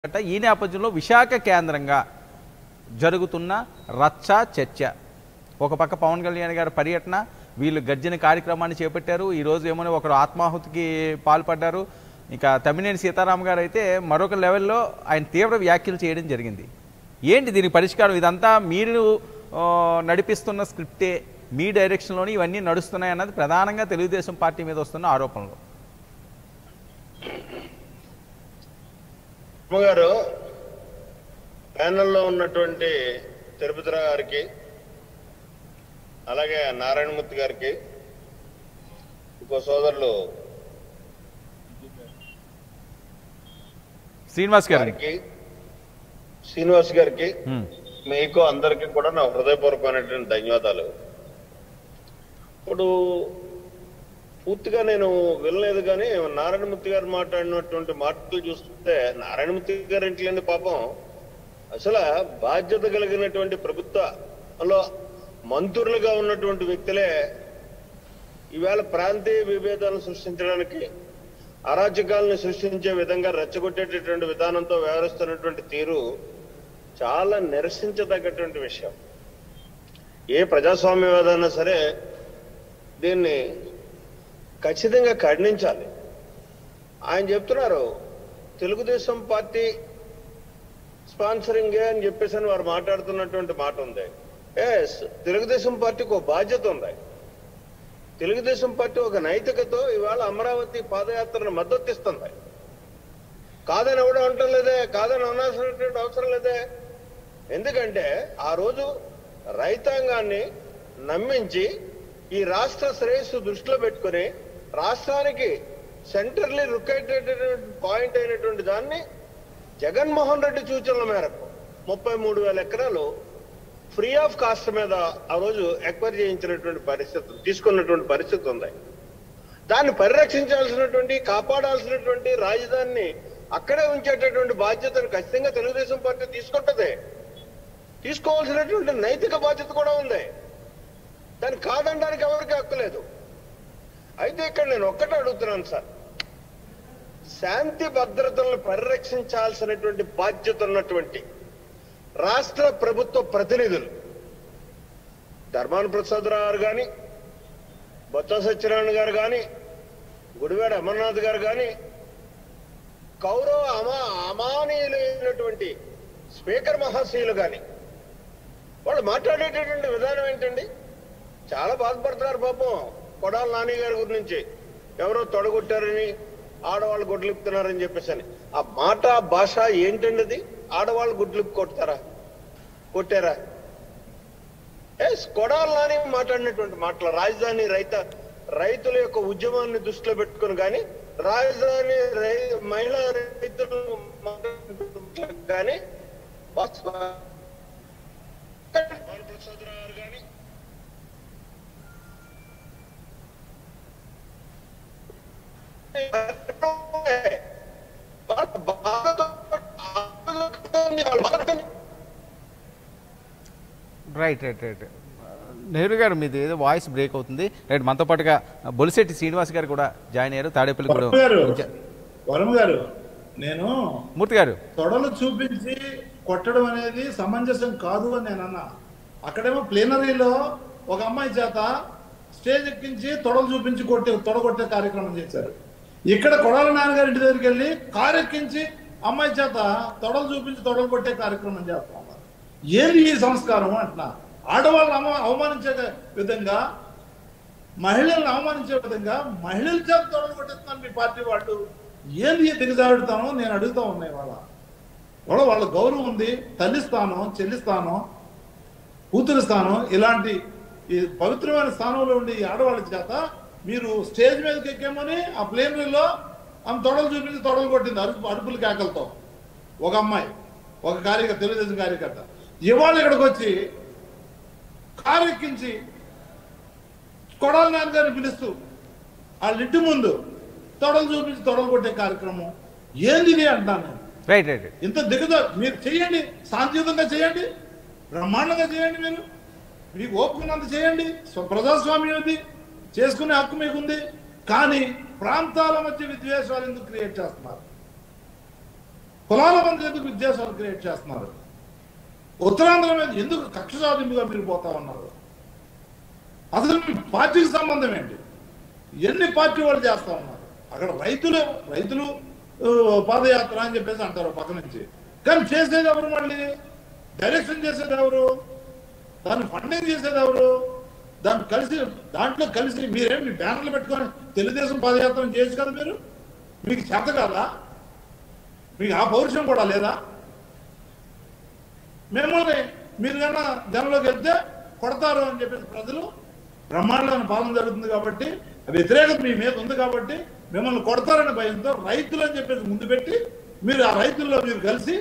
అట ఈ నేపథ్యంలో విశాఖ కేంద్రంగా జరుగుతున్న రచ్చ చర్చ ఒక పక్క పవన్ కళ్యాణ్ గారి పర్యటన వీళ్ళు గర్జన కార్యక్రమాన్ని చేపట్టారు ఈ రోజు ఏమో ఒకరు ఆత్మాహుతికి పాల్పడ్డారు ఇక తమ్మినేని సీతారాం గారు అయితే మరొక లెవెల్లో ఆయన తీవ్ర వ్యాఖ్యలు చేయడం జరిగింది ఏంటి దీనికి పరిష్కారం ఇదంతా మీరు ఆ, నడిపిస్తున్న స్క్రిప్టే మీ డైరెక్షన్లోనే ఇవన్నీ నడుస్తున్నాయి అన్నది ప్రధానంగా తెలుగుదేశం పార్టీ మీద వస్తున్న ఆరోపణలు గారు ప్యానెల్లో ఉన్నటువంటి తిరుపతిరావు గారికి అలాగే నారాయణమూర్తి గారికి ఇంకో సోదరులు శ్రీనివాస్ గారు గారికి శ్రీనివాస్ గారికి ఉమ్, మీకు అందరికీ కూడా నా హృదయపూర్వకమైనటువంటి ధన్యవాదాలు ఇప్పుడు పూర్తిగా నేను వినలేదు కానీ నారాయణమూర్తి గారు మాట్లాడినటువంటి మాటలు చూస్తుంటే నారాయణమూర్తి గారు ఇంట్లోని పాపం అసలు బాధ్యత కలిగినటువంటి ప్రభుత్వంలో మంత్రులుగా ఉన్నటువంటి వ్యక్తులే ఈవేళ ప్రాంతీయ విభేదాలను సృష్టించడానికి అరాచకాలను సృష్టించే విధంగా రెచ్చగొట్టేటటువంటి విధానంతో వ్యవహరిస్తున్నటువంటి తీరు చాలా నిరసించదగ్గటువంటి విషయం ఏ ప్రజాస్వామ్యవాదైనా సరే దీన్ని ఖచ్చితంగా ఖండించాలి ఆయన చెప్తున్నారు తెలుగుదేశం పార్టీ స్పాన్సరింగే అని చెప్పేసి అని వారు మాట్లాడుతున్నటువంటి మాట ఉంది ఎస్ తెలుగుదేశం పార్టీకి ఒక బాధ్యత ఉంది తెలుగుదేశం పార్టీ ఒక నైతికతో ఇవాళ అమరావతి పాదయాత్రను మద్దతు ఇస్తుంది కాదని ఎవడో అంటం లేదే కాదని అనాల్సినటువంటి అవసరం లేదే ఎందుకంటే ఆ రోజు రైతాంగాన్ని నమ్మించి ఈ రాష్ట్ర శ్రేయస్సు దృష్టిలో పెట్టుకుని రాష్ట్రానికి సెంట్రల్లీ రుక్కేటటువంటి పాయింట్ అయినటువంటి దాన్ని జగన్మోహన్ రెడ్డి సూచనల మేరకు ముప్పై మూడు వేల ఎకరాలు ఫ్రీ ఆఫ్ కాస్ట్ మీద ఆ రోజు ఎక్వైర్ చేయించినటువంటి పరిస్థితి తీసుకున్నటువంటి పరిస్థితి ఉంది దాన్ని పరిరక్షించాల్సినటువంటి కాపాడాల్సినటువంటి రాజధానిని అక్కడే ఉంచేటటువంటి బాధ్యతను ఖచ్చితంగా తెలుగుదేశం పార్టీ తీసుకుంటది తీసుకోవాల్సినటువంటి నైతిక బాధ్యత కూడా ఉంది దాన్ని కాదనడానికి ఎవరికి హక్కు లేదు అయితే ఇక్కడ నేను ఒక్కటే అడుగుతున్నాను సార్ శాంతి భద్రతలను పరిరక్షించాల్సినటువంటి బాధ్యత ఉన్నటువంటి రాష్ట్ర ప్రభుత్వ ప్రతినిధులు ధర్మాన ప్రసాదరావు గారు కానీ బొత్స సత్యనారాయణ గారు కానీ గుడివాడ అమర్నాథ్ గారు కానీ కౌరవ అమా అమానీయులైనటువంటి స్పీకర్ మహాశీలు కానీ వాళ్ళు మాట్లాడేటటువంటి విధానం ఏంటండి చాలా బాధపడుతున్నారు పాపం కొడాల నాని గారి గురించి ఎవరో తొడగొట్టారని ఆడవాళ్ళు గుడ్లిపుతున్నారని చెప్పేసి అని ఆ మాట భాష ఏంటండి అది ఆడవాళ్ళు గుడ్లిపు కొడతారా కొట్టారా ఎస్ కొడాల నాని మాట్లాడినటువంటి మాటలు రాజధాని రైత రైతుల యొక్క ఉద్యమాన్ని దృష్టిలో పెట్టుకుని కానీ రాజధాని రై మహిళా రైతులు మాట్లాడినటువంటి కానీ వాస్తవ- ప్రసాదరావు గారు కానీ రైట్ రైట్ రైట్ నెహ్రూ గారు మీది ఏదో వాయిస్ బ్రేక్ అవుతుంది రైట్ మనతో పాటుగా బొలిశెట్టి శ్రీనివాస్ గారు కూడా జాయిన్ అయ్యారు తాడేపల్లి కూడా వరుణ్ గారు వరుణ్ గారు నేను మూర్తి గారు తొడలు చూపించి కొట్టడం అనేది సమంజసం కాదు అని నేను అన్నా అక్కడేమో ప్లేనరీలో ఒక అమ్మాయి చేత స్టేజ్ ఎక్కించి తొడలు చూపించి కొట్టే తొడగొట్టే కార్యక్రమం చేశారు ఇక్కడ కొడాల నాన్నగారి ఇంటి దగ్గరికి వెళ్ళి కారు ఎక్కించి అమ్మాయి చేత తొడలు చూపించి తొడలు కొట్టే కార్యక్రమం చేస్తా ఉన్నారు ఏంది ఈ సంస్కారం అంటున్నా ఆడవాళ్ళని అవ అవమానించే విధంగా మహిళలను అవమానించే విధంగా మహిళల చేత తొడలు కొట్టేస్తున్నారు మీ పార్టీ వాళ్ళు ఏంది ఈ దిగజాడుతానో నేను అడుగుతా ఉన్నాయి వాళ్ళ వాళ్ళ వాళ్ళ గౌరవం ఉంది తల్లి స్థానం చెల్లి స్థానం కూతురు స్థానం ఇలాంటి ఈ పవిత్రమైన స్థానంలో ఉండి ఈ ఆడవాళ్ళ చేత మీరు స్టేజ్ మీదకి ఎక్కామని ఆ ప్లేనరీలో ఆమె తొడలు చూపించి తొడలు కొట్టింది అరుపు అరుపుల కేకలతో ఒక అమ్మాయి ఒక కార్యకర్త తెలుగుదేశం కార్యకర్త ఇవాళ ఇక్కడికి వచ్చి కారు ఎక్కించి కొడాల నాన్నగారిని పిలుస్తూ వాళ్ళ ఇంటి ముందు తొడలు చూపించి తొడలు కొట్టే కార్యక్రమం ఏంది ఇది అంటాను నేను రైట్ రైట్ ఇంత దిగద మీరు చేయండి శాంతియుతంగా చేయండి బ్రహ్మాండంగా చేయండి మీరు మీకు ఓపుకున్నంత చేయండి స్వ- ప్రజాస్వామ్యం ఇది చేసుకునే హక్కు మీకుంది కానీ ప్రాంతాల మధ్య విద్వేషాలు ఎందుకు క్రియేట్ చేస్తున్నారు కులాల మంది ఎందుకు విద్యాసాలు క్రియేట్ చేస్తున్నారు ఉత్తరాంధ్ర మీద ఎందుకు కక్ష సాధింపుగా మీరు పోతా ఉన్నారు అసలు మీ పార్టీకి సంబంధం ఏంటి ఎన్ని పార్టీ వాళ్ళు చేస్తా ఉన్నారు అక్కడ రైతులు రైతులు ఆ, పాదయాత్ర అని చెప్పేసి అంటారు పక్క నుంచి కానీ చేసేది ఎవరు మళ్ళీ డైరెక్షన్ చేసేది ఎవరు దాన్ని ఫండింగ్ చేసేది ఎవరు దాన్ని కలిసి దాంట్లో కలిసి మీరేం మీ బ్యానర్లు పెట్టుకొని తెలుగుదేశం పాదయాత్ర చేయొచ్చు కదా మీరు మీకు చేత కాదా మీకు ఆ పౌరుషం కూడా లేదా మిమ్మల్ని మీరు కన్నా జనంలోకి వెళ్తే కొడతారు అని చెప్పేసి ప్రజలు బ్రహ్మాండమైన పాలన జరుగుతుంది కాబట్టి వ్యతిరేకత మీ మీద ఉంది కాబట్టి మిమ్మల్ని కొడతారనే భయంతో రైతులు అని చెప్పేసి ముందు పెట్టి మీరు ఆ రైతుల్లో మీరు కలిసి